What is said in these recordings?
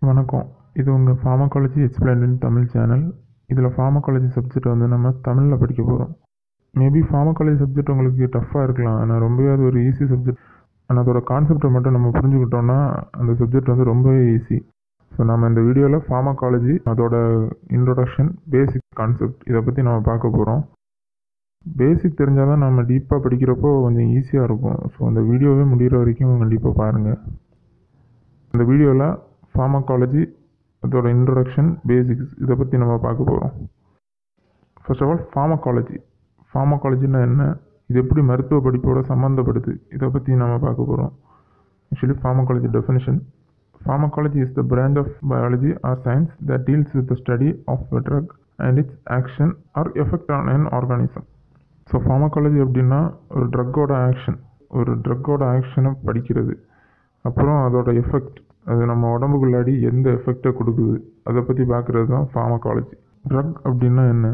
வணக்கம் இது உங்கள் ஃபார்மகாலஜி எக்ஸ்பிளைன் தமிழ் சேனல் இதில் ஃபார்மகாலஜி சப்ஜெக்ட் வந்து நம்ம தமிழில் படிக்க போகிறோம் மேபி ஃபார்மகாலஜி சப்ஜெக்ட் உங்களுக்கு டஃப்பாக இருக்கலாம் ஆனால் ரொம்பவே அது ஒரு ஈஸி சப்ஜெக்ட் ஆனால் அதோட கான்செப்டை மட்டும் நம்ம புரிஞ்சுக்கிட்டோம்னா அந்த சப்ஜெக்ட் வந்து ரொம்பவே ஈஸி ஸோ நம்ம இந்த வீடியோவில் ஃபார்மகாலஜி அதோட இன்ட்ரொடக்ஷன் பேசிக் கான்செப்ட் இதை பற்றி நம்ம பார்க்க போகிறோம் பேசிக் தெரிஞ்சால் தான் நம்ம டீப்பாக படிக்கிறப்போ கொஞ்சம் ஈஸியாக இருக்கும் ஸோ அந்த வீடியோவே முடிகிற வரைக்கும் கண்டிப்பாக பாருங்கள் இந்த வீடியோவில் ஃபார்மகாலஜி அதோட இன்ட்ரொடக்ஷன் பேசிக்ஸ் இதை பற்றி நம்ம பார்க்க போகிறோம் ஃபர்ஸ்ட் ஆஃப் ஆல் ஃபார்மகாலஜி ஃபார்மகாலஜின்னா என்ன இது எப்படி மருத்துவ படிப்போட சம்மந்தப்படுது இதை பற்றி நம்ம பார்க்க போகிறோம் actually pharmacology definition Pharmacology is the branch of biology or science that deals with the study of a drug and its action or effect on an organism. So pharmacology அப்படின்னா ஒரு ட்ரக்கோட ஆக்ஷன் ஒரு ட்ரக்கோட ஆக்ஷனை படிக்கிறது அப்புறம் அதோட எஃபெக்ட் அது நம்ம உடம்புக்குள்ளாடி எந்த எஃபெக்டை கொடுக்குது அதை பற்றி பார்க்குறது தான் ஃபார்மகாலஜி ட்ரக் அப்படின்னா என்ன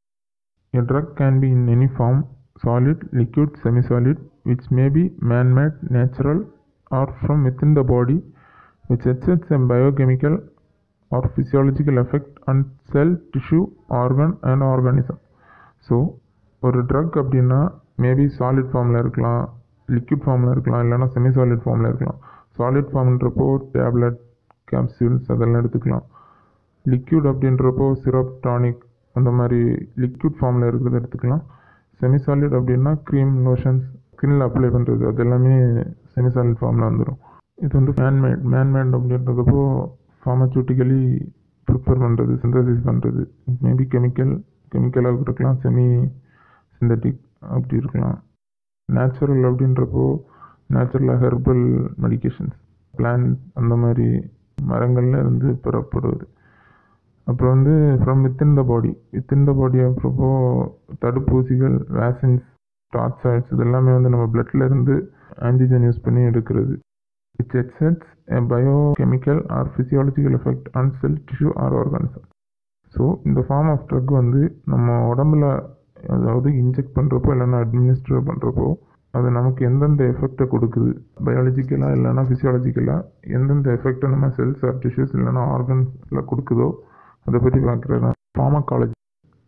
A drug can be in any form solid, liquid, semi solid, which may be man made, natural, or from within the body, which exerts a biochemical or physiological effect on cell, tissue, organ, and organism. So ஒரு drug அப்படின்னா maybe solid ஃபார்மில் இருக்கலாம் liquid ஃபார்மில் இருக்கலாம் இல்லைனா semi solid ஃபார்மில் இருக்கலாம் solid ஃபார்ம்ன்றப்போ tablet capsules அதெல்லாம் எடுத்துக்கலாம் லிக்யூட் அப்படின்றப்போ சிரப் டானிக் அந்த மாதிரி லிக்விட் ஃபார்மில் இருக்கிறத எடுத்துக்கலாம் செமி சாலிட் அப்படின்னா க்ரீம் லோஷன்ஸ் ஸ்கின்ல அப்ளை பண்ணுறது அது எல்லாமே செமி சாலிட் ஃபார்மில் வந்துடும் இது வந்து மேன்மேட் மேன்மேட் அப்படின்றதப்போ ஃபார்மசூட்டிக்கலி ப்ரிப்பேர் பண்ணுறது சிந்தசிஸ் பண்ணுறது மேபி கெமிக்கல் கெமிக்கலாக இருக்கலாம் செமி சிந்தட்டிக் அப்படி இருக்கலாம் நேச்சுரல் அப்படின்றப்போ நேச்சுரலாக ஹெர்பல் மெடிகேஷன்ஸ் பிளான்ட் அந்த மாதிரி மரங்கள்ல இருந்து பெறப்படுவது அப்புறம் வந்து from within the body within the body அப்புறப்போ தடுப்பூசிகள் வேக்சின்ஸ் டார்ச்சாய்ட்ஸ் இது எல்லாமே வந்து நம்ம பிளட்ல இருந்து ஆன்டிஜன் யூஸ் பண்ணி எடுக்கிறது it's exerts a biochemical or physiological effect on cell tissue or organism so இந்த ஃபார்ம் ஆஃப் ட்ரக் வந்து நம்ம உடம்புல அதாவது இன்ஜெக்ட் பண்ணுறப்போ இல்லைன்னா அட்மினிஸ்டர் பண்ணுறப்போ அது நமக்கு எந்தெந்த எஃபெக்டை கொடுக்குது பயாலஜிக்கலாக இல்லைன்னா ஃபிசியாலஜிக்கலாக எந்தெந்த எஃபெக்டை நம்ம செல்ஸ் ஆர் டிஷ்யூஸ் இல்லைன்னா ஆர்கன்ஸில் கொடுக்குதோ அதை பற்றி பார்க்குறது தான் ஃபார்மகாலஜி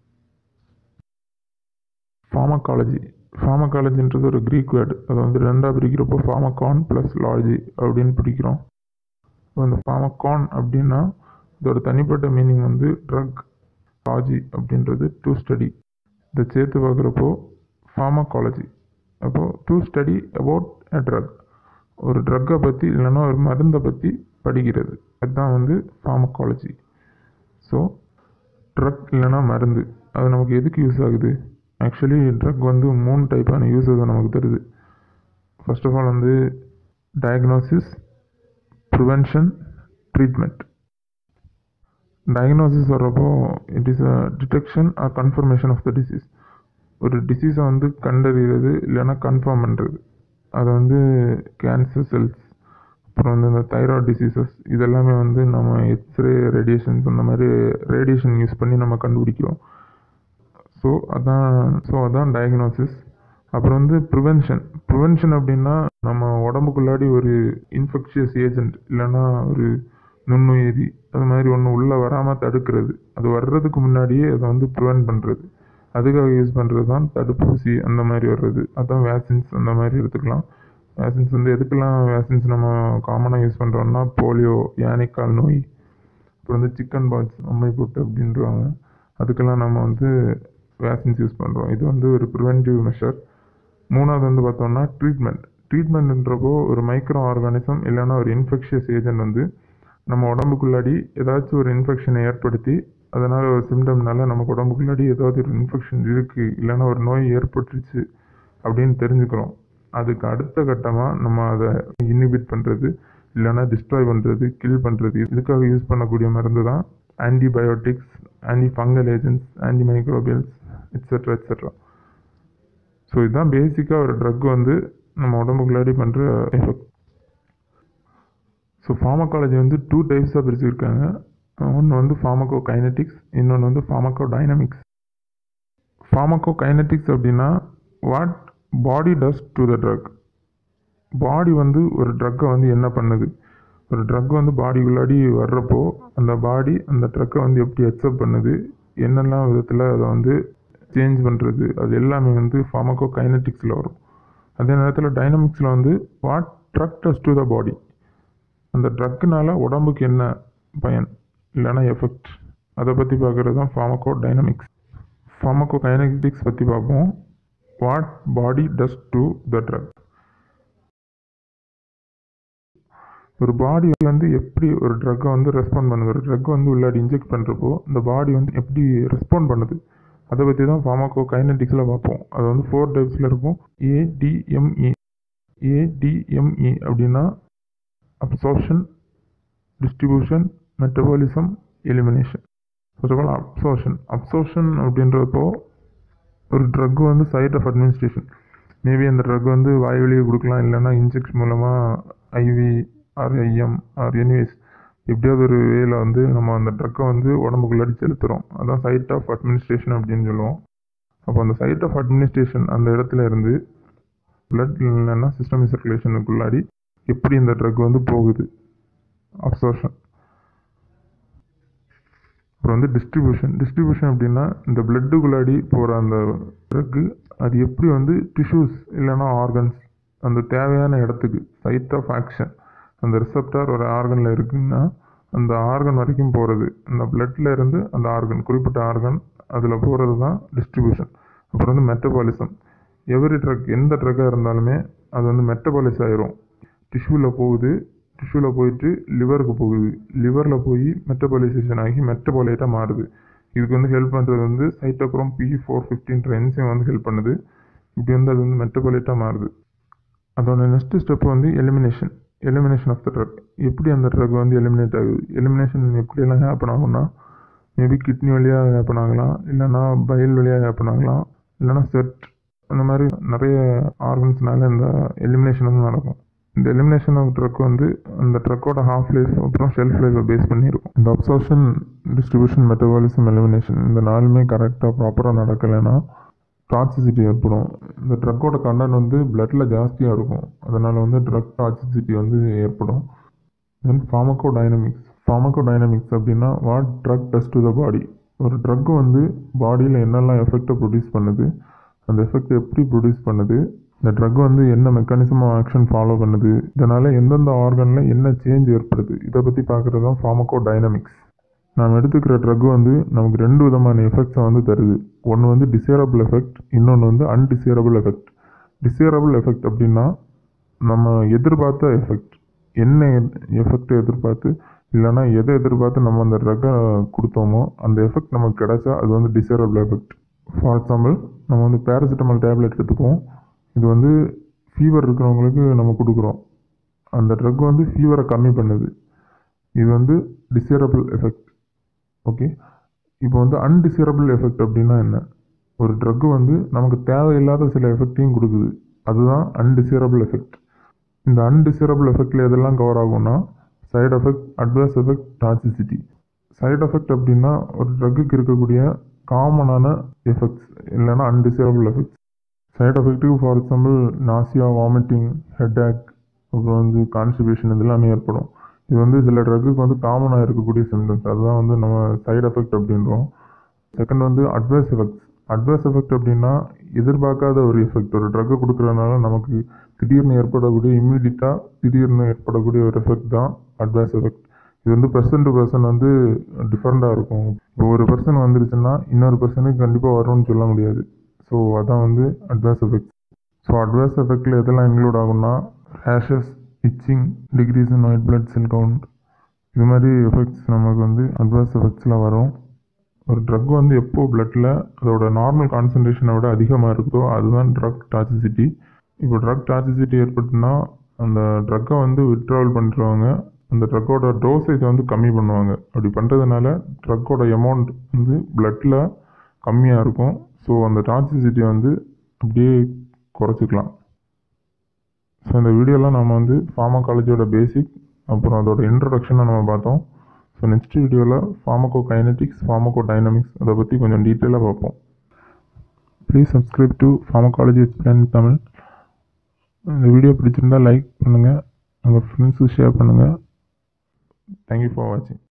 ஃபார்மகாலஜி ஃபார்மகாலஜின்றது ஒரு க்ரீக் வேர்டு அதை வந்து ரெண்டாக பிரிக்கிறப்போ ஃபார்மகான் ப்ளஸ் லாஜி அப்படின்னு பிடிக்கிறோம் இப்போ இந்த ஃபார்மகான் அப்படின்னா இதோட தனிப்பட்ட மீனிங் வந்து ட்ரக் லாஜி அப்படின்றது டு ஸ்டடி இதை சேர்த்து பார்க்குறப்போ ஃபார்மகாலஜி அப்போது to study about a drug ஒரு ட்ரக்கை பற்றி இல்லைன்னா ஒரு மருந்தை பற்றி படிக்கிறது அதுதான் வந்து ஃபார்மகாலஜி ஸோ ட்ரக் இல்லைன்னா மருந்து அது நமக்கு எதுக்கு யூஸ் ஆகுது ஆக்சுவலி ட்ரக் வந்து மூணு டைப்பான யூஸஸ் நமக்கு தருது ஃபர்ஸ்ட் ஆஃப் ஆல் வந்து டயக்னோசிஸ் ப்ரிவென்ஷன் ட்ரீட்மெண்ட் டயக்னோசிஸ் வர்றப்போ it is a detection or confirmation of the disease ஒரு டிசீஸை வந்து கண்டறிகிறது இல்லைன்னா கன்ஃபார்ம் பண்ணுறது அதை வந்து கேன்சர் செல்ஸ் அப்புறம் வந்து இந்த தைராய்டு டிசீசஸ் இதெல்லாமே வந்து நம்ம எக்ஸ்ரே ரேடியேஷன்ஸ் அந்த மாதிரி ரேடியேஷன் யூஸ் பண்ணி நம்ம கண்டுபிடிக்கிறோம் ஸோ அதான் ஸோ அதான் டயக்னோசிஸ் அப்புறம் வந்து ப்ரிவென்ஷன் ப்ரிவென்ஷன் அப்படின்னா நம்ம உடம்புக்குள்ளாடி ஒரு இன்ஃபெக்ஷியஸ் ஏஜென்ட் இல்லைன்னா ஒரு நுண்ணுயிரி அது மாதிரி ஒன்று உள்ளே வராமல் தடுக்கிறது அது வர்றதுக்கு முன்னாடியே அதை வந்து ப்ரிவென்ட் பண்ணுறது அதுக்காக யூஸ் பண்ணுறது தான் தடுப்பூசி அந்த மாதிரி வர்றது அதான் வேக்சின்ஸ் அந்த மாதிரி எடுத்துக்கலாம் வேக்சின்ஸ் வந்து எதுக்கெல்லாம் வேக்சின்ஸ் நம்ம காமனாக யூஸ் பண்ணுறோம்னா போலியோ யானைக்கால் நோய் அப்புறம் வந்து சிக்கன் பாக்ஸ் அம்மை போட்டு அப்படின்றாங்க அதுக்கெல்லாம் நம்ம வந்து வேக்சின்ஸ் யூஸ் பண்ணுறோம் இது வந்து ஒரு ப்ரிவென்டிவ் மெஷர் மூணாவது வந்து பார்த்தோம்னா ட்ரீட்மெண்ட் ட்ரீட்மெண்ட்ன்றப்போ ஒரு மைக்ரோ ஆர்கானிசம் இல்லைன்னா ஒரு இன்ஃபெக்ஷியஸ் ஏஜென்ட் வந்து நம்ம உடம்புக்குள்ளாடி ஏதாச்சும் ஒரு இன்ஃபெக்ஷனை ஏற்படுத்தி அதனால் ஒரு சிம்டம்னால நமக்கு உடம்புக்குள்ளாடி ஏதாவது ஒரு இன்ஃபெக்ஷன் இருக்குது இல்லைன்னா ஒரு நோய் ஏற்பட்டுருச்சு அப்படின்னு தெரிஞ்சுக்கிறோம் அதுக்கு அடுத்த கட்டமாக நம்ம அதை இன்ஹிபிட் பண்ணுறது இல்லைன்னா டிஸ்ட்ராய் பண்ணுறது கில் பண்ணுறது இதுக்காக யூஸ் பண்ணக்கூடிய மருந்து தான் antibiotics anti fungal agents anti microbials etcetera etcetera so இதுதான் பேசிக்காக ஒரு ட்ரக் வந்து நம்ம உடம்புக்குள்ளாடி பண்ணுற எஃபெக்ட் ஸோ ஃபார்மகாலஜி வந்து டூ டைப்ஸாக பிரிச்சுருக்காங்க ஒன்று வந்து ஃபார்மகோ கைனட்டிக்ஸ் இன்னொன்று வந்து ஃபார்மகோ டைனமிக்ஸ் ஃபார்மகோ கைனட்டிக்ஸ் அப்படின்னா what body does to the drug body வந்து ஒரு ட்ரக்கை வந்து என்ன பண்ணுது ஒரு ட்ரக் வந்து பாடிக்குள்ளாடி வர்றப்போ அந்த பாடி அந்த ட்ரக்கை வந்து எப்படி அக்செப்ட் பண்ணுது என்னெல்லாம் விதத்தில் அதை வந்து சேஞ்ச் பண்ணுறது அது எல்லாமே வந்து ஃபார்மகோ கைனட்டிக்ஸில் வரும் அதே நேரத்தில் டைனமிக்ஸில் வந்து what drug does to the body அந்த ட்ரக்குனால உடம்புக்கு என்ன பயன் இல்லைன்னா எஃபெக்ட் அதை பற்றி பார்க்குறது தான் ஃபார்மகோ டைனமிக்ஸ் ஃபார்மகோ கைனட்டிக்ஸ் பற்றி பார்ப்போம் what body does to the drug ஒரு பாடி வந்து எப்படி ஒரு ட்ரக்கை வந்து ரெஸ்பாண்ட் பண்ணுது ஒரு ட்ரக் வந்து உள்ளாடி இன்ஜெக்ட் பண்ணுறப்போ இந்த பாடி வந்து எப்படி ரெஸ்பாண்ட் பண்ணுது அதை பற்றி தான் ஃபார்மாக்கோ கைனட்டிக்ஸில் பார்ப்போம் அது வந்து ஃபோர் டைப்ஸில் இருக்கும் ஏடிஎம்இ ஏடிஎம்இ அப்படின்னா absorption distribution metabolism elimination first of all absorption absorption அப்படின்றப்போ ஒரு ட்ரக் வந்து சைட் ஆஃப் அட்மினிஸ்ட்ரேஷன் மேபி அந்த ட்ரக் வந்து வாய் வழியே கொடுக்கலாம் இல்லைன்னா இன்ஜெக்ஷன் மூலமாக IV or IM or anyways எப்படியாவது ஒரு வேல வந்து நம்ம அந்த ட்ரக்கை வந்து உடம்புக்குள்ளாடி செலுத்துகிறோம் அதான் சைட் ஆஃப் அட்மினிஸ்ட்ரேஷன் அப்படின்னு சொல்லுவோம் அப்போ அந்த சைட் ஆஃப் அட்மினிஸ்ட்ரேஷன் அந்த இடத்துல இருந்து பிளட் இல்லைன்னா சிஸ்டம் சர்க்குலேஷனுக்குள்ளாடி எப்படி இந்த ட்ரக் வந்து போகுது அப்சர்ஷன் அப்புறம் வந்து டிஸ்ட்ரிபியூஷன் டிஸ்ட்ரிபியூஷன் அப்படின்னா இந்த பிளட்டுக்குள்ளாடி போகிற அந்த ட்ரக்கு அது எப்படி வந்து டிஷ்யூஸ் இல்லைன்னா ஆர்கன்ஸ் அந்த தேவையான இடத்துக்கு சைட் ஆஃப் ஆக்ஷன் அந்த ரிசப்டார் ஒரு ஆர்கனில் இருக்குன்னா அந்த ஆர்கன் வரைக்கும் போகிறது அந்த பிளட்டில் இருந்து அந்த ஆர்கன் குறிப்பிட்ட ஆர்கன் அதில் போகிறது தான் டிஸ்ட்ரிபியூஷன் அப்புறம் வந்து மெட்டபாலிசம் எவ்ரி ட்ரக் எந்த ட்ரக்காக இருந்தாலுமே அது வந்து மெட்டபாலிஸ் ஆயிரும் டிஷ்யூவில் போகுது டிஷ்யூவில் போயிட்டு லிவருக்கு போகுது லிவரில் போய் மெட்டபாலைசேஷன் ஆகி மெட்டபாலைட்டாக மாறுது இதுக்கு வந்து ஹெல்ப் பண்ணுறது வந்து சைட்டோக்ரோம் பி ஃபோர் ஃபிஃப்டின்ற என்சைம் வந்து ஹெல்ப் பண்ணுது இப்படி வந்து அது வந்து மெட்டபாலைட்டாக மாறுது அதோட நெக்ஸ்ட் ஸ்டெப் வந்து elimination elimination of the drug எப்படி அந்த ட்ரக் வந்து எலிமினேட் ஆகுது எலிமினேஷன் எப்படியெல்லாம் ஹேப்பன் ஆகும்னா மேபி கிட்னி வழியாக ஹேப்பன் ஆகலாம் இல்லைன்னா பயில் வழியாக ஹேப்பன் ஆகலாம் இல்லைன்னா செட் அந்த மாதிரி நிறைய ஆர்கன்ஸ்னால இந்த எலிமினேஷன் வந்து நடக்கும் இந்த எலிமினேஷன் ஆஃப் ட்ரக் வந்து அந்த ட்ரக்கோட ஹாஃப் லைஃப் அப்புறம் ஷெல்ஃப் லைஃப்பை பேஸ் பண்ணியிருக்கும் இந்த அப்சார்ப்ஷன் டிஸ்ட்ரிபியூஷன் மெட்டபாலிசம் எலிமினேஷன் இந்த நாலுமே கரெக்டாக ப்ராப்பராக நடக்கலைன்னா டாக்ஸிசிட்டி ஏற்படும் இந்த ட்ரக்கோட கண்டென்ட் வந்து பிளட்டில் ஜாஸ்தியாக இருக்கும் அதனால் வந்து ட்ரக் டாக்ஸிசிட்டி வந்து ஏற்படும் then pharmacodynamics pharmacodynamics அப்படின்னா what drug does to the body ஒரு ட்ரக் வந்து பாடியில் என்னெல்லாம் எஃபெக்டை ப்ரொடியூஸ் பண்ணுது அந்த எஃபெக்ட் எப்படி ப்ரொடியூஸ் பண்ணுது இந்த ட்ரக் வந்து என்ன மெக்கானிசம் ஆஃப் ஆக்ஷன் ஃபாலோ பண்ணுது இதனால் எந்தெந்த ஆர்கனில் என்ன சேஞ்ச் ஏற்படுது இதை பற்றி பார்க்குறது தான் ஃபார்மகோ டைனமிக்ஸ் நாம் எடுத்துக்கிற ட்ரக் வந்து நமக்கு ரெண்டு விதமான எஃபெக்ட்ஸை வந்து தருது ஒன்று வந்து டிசைரபிள் எஃபெக்ட் இன்னொன்று வந்து அன்டிசைரபிள் எஃபெக்ட் டிசைரபிள் எஃபெக்ட் அப்படின்னா நம்ம எதிர்பார்த்த எஃபெக்ட் என்ன எஃபெக்ட் எதிர்பார்த்து இல்லைன்னா எதை எதிர்பார்த்து நம்ம அந்த ட்ரக்கை கொடுத்தோமோ அந்த எஃபெக்ட் நமக்கு கிடைச்சா அது வந்து டிசைரபிள் எஃபெக்ட் ஃபார் எக்ஸாம்பிள் நம்ம வந்து பேராசிட்டமால் டேப்லெட் எடுத்துப்போம் இது வந்து ஃபீவர் இருக்கிறவங்களுக்கு நம்ம கொடுக்குறோம் அந்த ட்ரக் வந்து ஃபீவரை கம்மி பண்ணுது இது வந்து டிசைரபிள் எஃபெக்ட் ஓகே இப்போ வந்து அன்டிசைரபிள் எஃபெக்ட் அப்படின்னா என்ன ஒரு ட்ரக்கு வந்து நமக்கு தேவையில்லாத சில எஃபெக்டையும் கொடுக்குது அதுதான் அன்டிசைரபிள் எஃபெக்ட் இந்த அன்டிசைரபிள் எஃபெக்டில் எதெல்லாம் கவர் ஆகும்னா side effect adverse effect toxicity side effect அப்படின்னா ஒரு ட்ரக்குக்கு இருக்கக்கூடிய காமனான எஃபெக்ட்ஸ் இல்லைன்னா அன்டிசைரபிள் எஃபெக்ட்ஸ் சைடு எஃபெக்ட்டுக்கு for example nausea vomiting headache அப்புறம் வந்து கான்ஸ்டிபேஷன் இது எல்லாமே ஏற்படும் இது வந்து சில ட்ரக்குக்கு வந்து காமனாக இருக்கக்கூடிய சிம்டம்ஸ் அதுதான் வந்து நம்ம சைடு எஃபெக்ட் அப்படின்றோம் செகண்ட் வந்து அட்வர்ஸ் எஃபெக்ட்ஸ் அட்வர்ஸ் எஃபெக்ட் அப்படின்னா எதிர்பார்க்காத ஒரு எஃபெக்ட் ஒரு ட்ரக்கு கொடுக்குறதுனால நமக்கு திடீர்னு ஏற்படக்கூடிய இம்யூனிட்டாக திடீர்னு ஏற்படக்கூடிய ஒரு எஃபெக்ட் தான் அட்வர்ஸ் எஃபெக்ட் இது வந்து பர்சன் டு பர்சன் வந்து டிஃப்ரெண்ட்டாக இருக்கும் இப்போ ஒரு பர்சன் வந்துருச்சுன்னா இன்னொரு பர்சனுக்கு கண்டிப்பாக வரும்னு சொல்ல முடியாது ஸோ அதான் வந்து அட்வர்ஸ் எஃபெக்ட் ஸோ அட்வர்ஸ் எஃபெக்டில் எதெல்லாம் இன்க்ளூட் ஆகும்னா rashes itching decrease in white blood cell count இது மாதிரி எஃபெக்ட்ஸ் நமக்கு வந்து அட்வர்ஸ் எஃபெக்ட்ஸில் வரும் ஒரு ட்ரக் வந்து எப்போ பிளட்டில் அதோட நார்மல் கான்சன்ட்ரேஷனை விட அதிகமாக இருக்குதோ அதுதான் ட்ரக் டாக்ஸிசிட்டி இப்போ ட்ரக் டாக்ஸிசிட்டி ஏற்பட்டுனா அந்த ட்ரக்கை வந்து விட்ராவல் பண்ணுறவங்க அந்த ட்ரக்கோட டோசேஜை வந்து கம்மி பண்ணுவாங்க அப்படி பண்ணுறதுனால ட்ரக்கோட எமௌண்ட் வந்து பிளட்டில் கம்மியாக இருக்கும் ஸோ அந்த டாக்ஸிசிட்டியை வந்து அப்படியே குறைச்சிக்கலாம் ஸோ இந்த வீடியோலாம் நம்ம வந்து ஃபார்மகாலஜியோட பேசிக் அப்புறம் அதோட இன்ட்ரடக்ஷனை நம்ம பார்த்தோம் ஸோ நெக்ஸ்ட் வீடியோவில் ஃபார்மகோ கைனட்டிக்ஸ் ஃபார்மகோ டைனமிக்ஸ் அதை பற்றி கொஞ்சம் டீட்டெயிலாக பார்ப்போம் please subscribe to pharmacology explain Tamil இந்த வீடியோ பிடிச்சிருந்தால் லைக் பண்ணுங்கள் உங்கள் ஃப்ரெண்ட்ஸுக்கு ஷேர் பண்ணுங்கள் தேங்க்யூ ஃபார் வாட்சிங்